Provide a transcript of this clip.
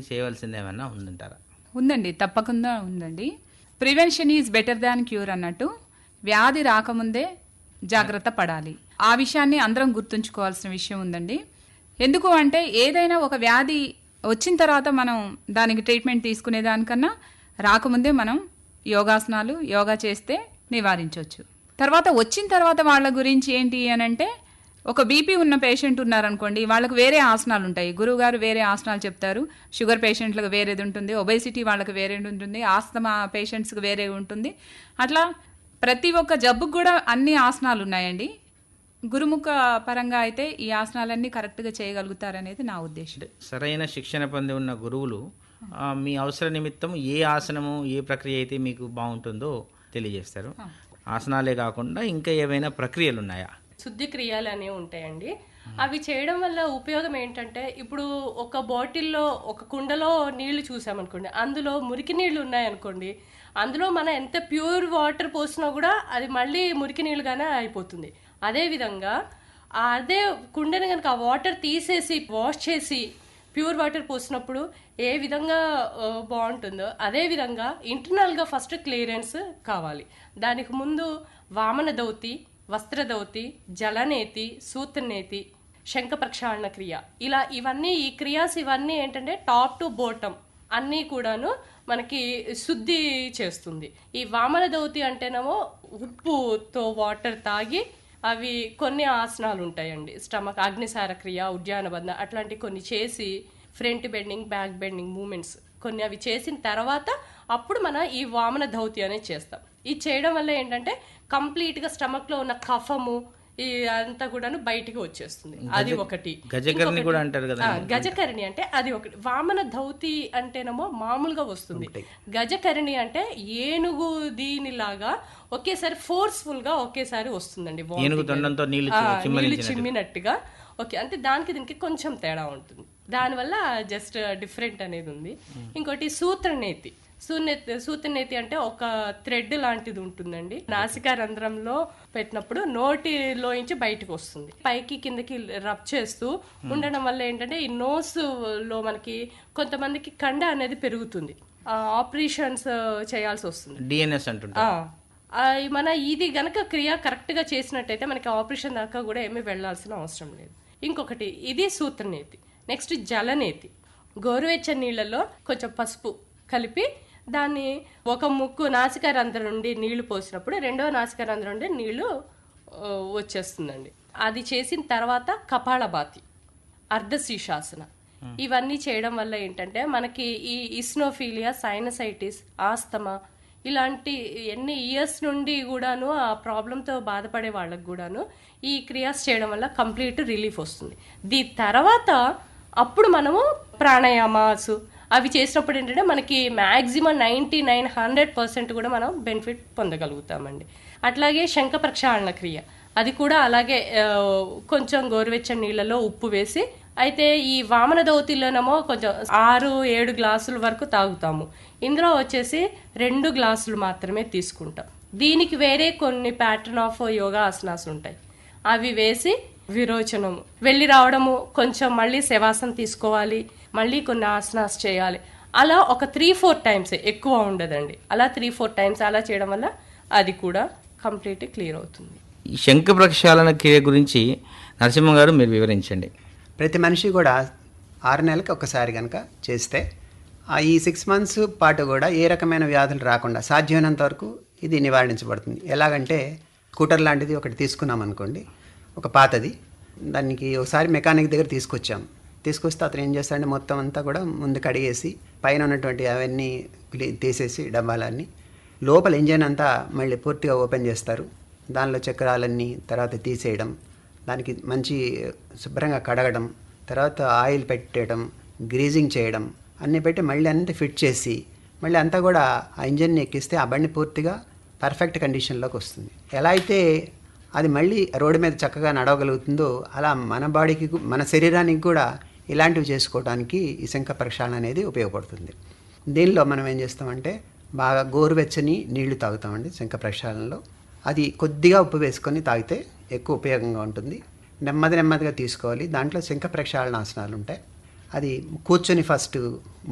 చేయవలసింది ఏమన్నా ఉందంటారా ఉందండి తప్పకుండా ఉందండి prevention is better than cure అన్నట్టు వ్యాధి రాకముందే జాగ్రత్త పడాలి ఆ విషయాన్ని అందరం గుర్తుంచుకోవాల్సిన విషయం ఉందండి ఎందుకు అంటే ఏదైనా ఒక వ్యాధి వచ్చిన తర్వాత మనం దానికి ట్రీట్మెంట్ తీసుకునే దానికన్నా రాకముందే మనం యోగాసనాలు యోగా చేస్తే నివారించవచ్చు తర్వాత వచ్చిన తర్వాత వాళ్ళ గురించి ఏంటి అని అంటే ఒక బీపీ ఉన్న పేషెంట్ ఉన్నారనుకోండి వాళ్ళకి వేరే ఆసనాలు ఉంటాయి గురువు గారు వేరే ఆసనాలు చెప్తారు షుగర్ పేషెంట్లకు వేరేది ఉంటుంది ఒబేసిటీ వాళ్ళకి వేరే ఉంటుంది ఆస్తమా పేషెంట్స్కి వేరే ఉంటుంది అట్లా ప్రతి ఒక్క జబ్బుకు కూడా అన్ని ఆసనాలు ఉన్నాయండి గురుముఖ పరంగా అయితే ఈ ఆసనాలన్నీ కరెక్ట్గా చేయగలుగుతారనేది నా ఉద్దేశం సరైన శిక్షణ పొంది ఉన్న గురువులు ఆ, మీ అవసర నిమిత్తం ఏ ఆసనము ఏ ప్రక్రియ అయితే మీకు బాగుంటుందో తెలియజేస్తారు ఆసనాలే కాకుండా ఇంకా ఏవైనా ప్రక్రియలు ఉన్నాయా శుద్ధి క్రియలు అనేవి ఉంటాయండి అవి చేయడం వల్ల ఉపయోగం ఏంటంటే ఇప్పుడు ఒక బాటిల్లో ఒక కుండలో నీళ్లు చూసామనుకోండి అందులో మురికి నీళ్లు ఉన్నాయనుకోండి అందులో మనం ఎంత ప్యూర్ వాటర్ పోసినా కూడా అది మళ్ళీ మురికి నీళ్ళుగానే అయిపోతుంది అదే విధంగా అదే కుండని కనుక ఆ వాటర్ తీసేసి వాష్ చేసి ప్యూర్ వాటర్ పోసినప్పుడు ఏ విధంగా ఆ, బాగుంటుందో అదే విధంగా ఇంటర్నల్గా ఫస్ట్ క్లియరెన్స్ కావాలి దానికి ముందు వామన దౌతి వస్త్రదౌతి జలనేతి సూత్రనేతి శంఖ ప్రక్షాళన క్రియ ఇలా ఇవన్నీ ఈ క్రియాస్ ఇవన్నీ ఏంటంటే టాప్ టు బోటమ్ అన్నీ కూడాను మనకి శుద్ధి చేస్తుంది ఈ వామన దౌతి అంటేనేమో ఉప్పుతో వాటర్ తాగి అవి కొన్ని ఆసనాలు ఉంటాయండి స్టమక్ అగ్నిసార క్రియ ఉద్యాన బంధ అట్లాంటి కొన్ని చేసి front bending back bending movements కొన్ని అవి చేసిన తర్వాత అప్పుడు మనం ఈ వామన ధౌతి అనేది చేస్తాం ఇది చేయడం వల్ల ఏంటంటే కంప్లీట్ గా స్టమక్ లో ఉన్న కఫము ఈ అంతా కూడాను బయటికి వచ్చేస్తుంది అది ఒకటి గజకర్ణి ఇంకొకటి- కూడా అంటారు కదా ఆ, గజకర్ణి అంటే అది ఒకటి వామన ధౌతి అంటేనేమో మామూలుగా వస్తుంది గజకర్ణి అంటే ఏనుగు దీనిలాగా ఒకేసారి ఫోర్స్ఫుల్ గా ఒకేసారి వస్తుందండి vomiting ఏనుగు అనేది. తొండంతో నీళ్లు ఆ, నీళ్లు చిమ్మరించినట్టు. చిమ్మినట్టుగా ఓకే అంటే దానికి దీనికి కొంచెం తేడా ఉంటుంది దానివల్ల జస్ట్ డిఫరెంట్ అనేది ఉంది ఇంకోటి సూత్రనేతి సూనెత్ సూత్రనేతి అంటే ఒక థ్రెడ్ లాంటిది ఉంటుందండి నాసికా రంధ్రంలో పెట్టినప్పుడు నోటిలో నుంచి బయటకు వస్తుంది పైకి కిందకి రబ్ చేస్తూ ఉండడం వల్ల ఏంటంటే ఈ నోస్ లో మనకి కొంతమందికి కండ అనేది పెరుగుతుంది ఆపరేషన్స్ చేయాల్సి వస్తుంది డిఎన్ఎస్ అంటుంటారు ఆ, ఆ, మన ఇది గనక క్రియ కరెక్ట్ గా చేసినట్టయితే మనకి ఆపరేషన్ దాకా కూడా ఏమీ వెళ్ళాల్సిన అవసరం లేదు ఇంకొకటి ఇది సూత్రనేతి నెక్స్ట్ జలనేతి గోరువెచ్చని నీళ్ళలో కొంచెం పసుపు కలిపి దాన్ని ఒక ముక్కు నాసికా రంధ్రం నుండి నీళ్లు పోసినప్పుడు రెండవ నాసికా రంధ్రం నుండి నీళ్లు ఆ, వచ్చేస్తుందండి అది చేసిన తర్వాత కపాళభాతి అర్ధశీర్షాసన ఇవన్నీ చేయడం వల్ల ఏంటంటే మనకి ఈ ఇస్నోఫీలియా సైనసైటిస్ ఆస్తమా ఇలాంటి ఎన్ని ఇయర్స్ నుండి కూడాను ఆ ప్రాబ్లంతో బాధపడే వాళ్ళకి కూడాను ఈ క్రియాస్ చేయడం వల్ల కంప్లీట్ రిలీఫ్ వస్తుంది దీని తర్వాత అప్పుడు మనము ప్రాణాయామాసు అవి చేసినప్పుడు ఏంటంటే మనకి maximum ninety nine hundred percent కూడా మనం బెనిఫిట్ పొందగలుగుతామండి అట్లాగే శంఖ ప్రక్షాళన క్రియ అది కూడా అలాగే ఆ, కొంచెం గోరువెచ్చని నీళ్ళలో ఉప్పు వేసి అయితే ఈ వామన దౌతిలోనేమో కొంచెం ఆరు ఏడు గ్లాసుల వరకు తాగుతాము ఇందులో వచ్చేసి రెండు గ్లాసులు మాత్రమే తీసుకుంటాం దీనికి వేరే కొన్ని ప్యాటర్న్ ఆఫ్ యోగా ఆసనాస్ ఉంటాయి అవి వేసి విరోచనము వెళ్ళి రావడము కొంచెం మళ్ళీ శవాసం తీసుకోవాలి మళ్ళీ కొన్ని ఆసనాస్ చేయాలి అలా ఒక త్రీ ఫోర్ టైమ్స్ ఎక్కువ ఉండదండి అలా త్రీ ఫోర్ టైమ్స్ అలా చేయడం వల్ల అది కూడా కంప్లీట్ క్లియర్ అవుతుంది ఈ శంఖ ప్రక్షాళన క్రియ గురించి నరసింహ గారు మీరు వివరించండి ప్రతి మనిషి కూడా ఆరు నెలలకు ఒకసారి కనుక చేస్తే ఆ ఈ సిక్స్ మంత్స్ పాటు కూడా ఏ రకమైన వ్యాధులు రాకుండా సాధ్యమైనంత వరకు ఇది నివారించబడుతుంది ఎలాగంటే స్కూటర్ లాంటిది ఒకటి తీసుకున్నాం అనుకోండి ఒక పాతది దానికి ఒకసారి మెకానిక్ దగ్గర తీసుకొచ్చాం తీసుకొస్తే అతను ఏం చేస్తాడంటే మొత్తం అంతా కూడా ముందు కడిగేసి పైన ఉన్నటువంటి అవన్నీ క్లీ- తీసేసి డబ్బాలన్నీ లోపల ఇంజన్ అంతా మళ్ళీ పూర్తిగా ఓపెన్ చేస్తారు దానిలో చక్రాలన్నీ తర్వాత తీసేయడం దానికి మంచి శుభ్రంగా కడగడం తర్వాత ఆయిల్ పెట్టేయడం గ్రీజింగ్ చేయడం అన్నీ పెట్టి మళ్ళీ అంతా ఫిట్ చేసి మళ్ళీ అంతా కూడా ఆ ఇంజన్ని ఎక్కిస్తే ఆ బండి పూర్తిగా పర్ఫెక్ట్ కండిషన్లోకి వస్తుంది ఎలా అయితే అది మళ్ళీ రోడ్డు మీద చక్కగా నడవగలుగుతుందో అలా మన బాడీకి కు- మన శరీరానికి కూడా ఇలాంటివి చేసుకోవడానికి ఈ శంఖ ప్రక్షాళన అనేది ఉపయోగపడుతుంది దీనిలో మనం ఏం చేస్తామంటే బాగా గోరువెచ్చని నీళ్లు తాగుతామండి శంఖ ప్రక్షాళనలో అది కొద్దిగా ఉప్పు వేసుకొని తాగితే ఎక్కువ ఉపయోగంగా ఉంటుంది నెమ్మది నెమ్మదిగా తీసుకోవాలి దాంట్లో శంఖ ప్రక్షాళన ఆసనాలు ఉంటాయి అది కూర్చొని ఫస్ట్